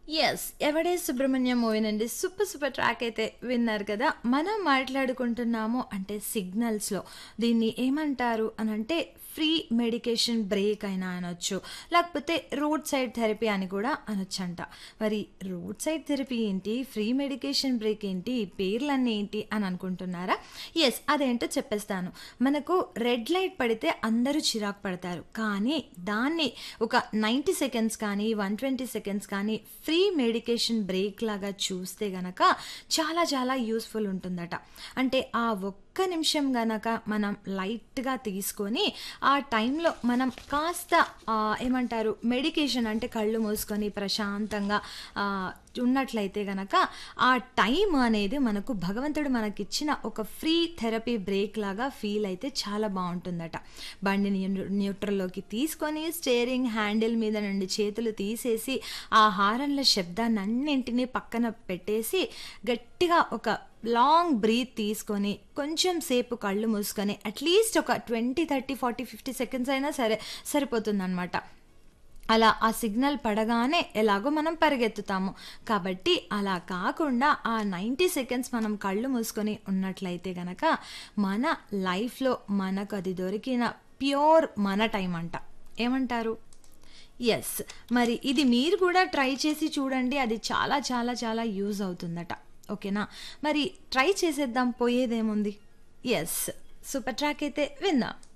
Yes. 'Evade Subrahmanyam' movie నుండి super super track అయితే విన్నారు కదా! మనం మాట్లాడుకుంటున్నాము అంటే సిగ్నల్స్‌లో దీన్ని ఏమంటారు అనంటే ఫ్రీ మెడికేషన్ బ్రేక్ అయినా అనొచ్చు. లేకపోతే రోడ్ సైడ్ థెరపీ అని కూడా అనొచ్చంట. మరి రోడ్ సైడ్ థెరపీ ఏంటి? ఫ్రీ మెడికేషన్ బ్రేక్ ఏంటి? ఈ పేర్లన్నీ ఏంటి అని అనుకుంటున్నారా? యెస్. అదేంటో చెప్పేస్తాను. మనకు రెడ్ లైట్ పడితే అందరూ చిరాకు పడతారు. కానీ దాన్ని ఒక 90 సెకండ్స్ కానీ, 120 సెకండ్స్ కానీ ఫ్రీ మెడికేషన్ బ్రేక్ లాగా చూస్తే గనక చాలా చాలా యూజ్‌ఫుల్ ఉంటుందట. అంటే ఆ ఒక్క నిమిషం గనక మనం లైట్‌గా తీసుకొని ఆ టైంలో మనం కాస్త ఆహ్, ఏమంటారు మెడికేషన్ అంటే కళ్ళు మూసుకొని ప్రశాంతంగా ఆహ్, ఉన్నట్లయితే గనక ఆ టైం అనేది మనకు భగవంతుడు మనకిచ్చిన ఒక ఫ్రీ థెరపీ బ్రేక్ లాగా ఫీల్ అయితే చాలా బావుంటుందట. బండిని న్యూ న్యూట్రల్‌లోకి తీసుకొని స్టీరింగ్ హ్యాండిల్ మీద నుండి చేతులు తీసేసి ఆ హారన్ల శబ్దాన్నన్నింటిని పక్కన పెట్టేసి గట్టిగా ఒక లాంగ్ బ్రీత్ తీసుకొని కొంచెం సేపు కళ్ళు మూసుకొని అట్‌లీస్ట్ ఒక 20, 30, 40, 50 సెకండ్స్ అయినా సరే సరిపోతుందనమాట. అలా ఆ సిగ్నల్ పడగానే ఎలాగో మనం పరిగెత్తుతాము. కాబట్టి అలా కాకుండా ఆ 90 సెకండ్స్ మనం కళ్ళు మూసుకొని ఉన్నట్లయితే గనక మన లైఫ్‌లో మనకది దొరికిన ప్యూర్ మన టైం అంట. ఏమంటారు? యెస్. మరి ఇది మీరు కూడా ట్రై చేసి చూడండి. అది చాలా చాలా చాలా యూజ్ అవుతుందట. ఓకేనా? మరి ట్రై చేసేద్దాం పోయేదేముంది? యెస్. సూపర్ ట్రాక్ అయితే విందాం.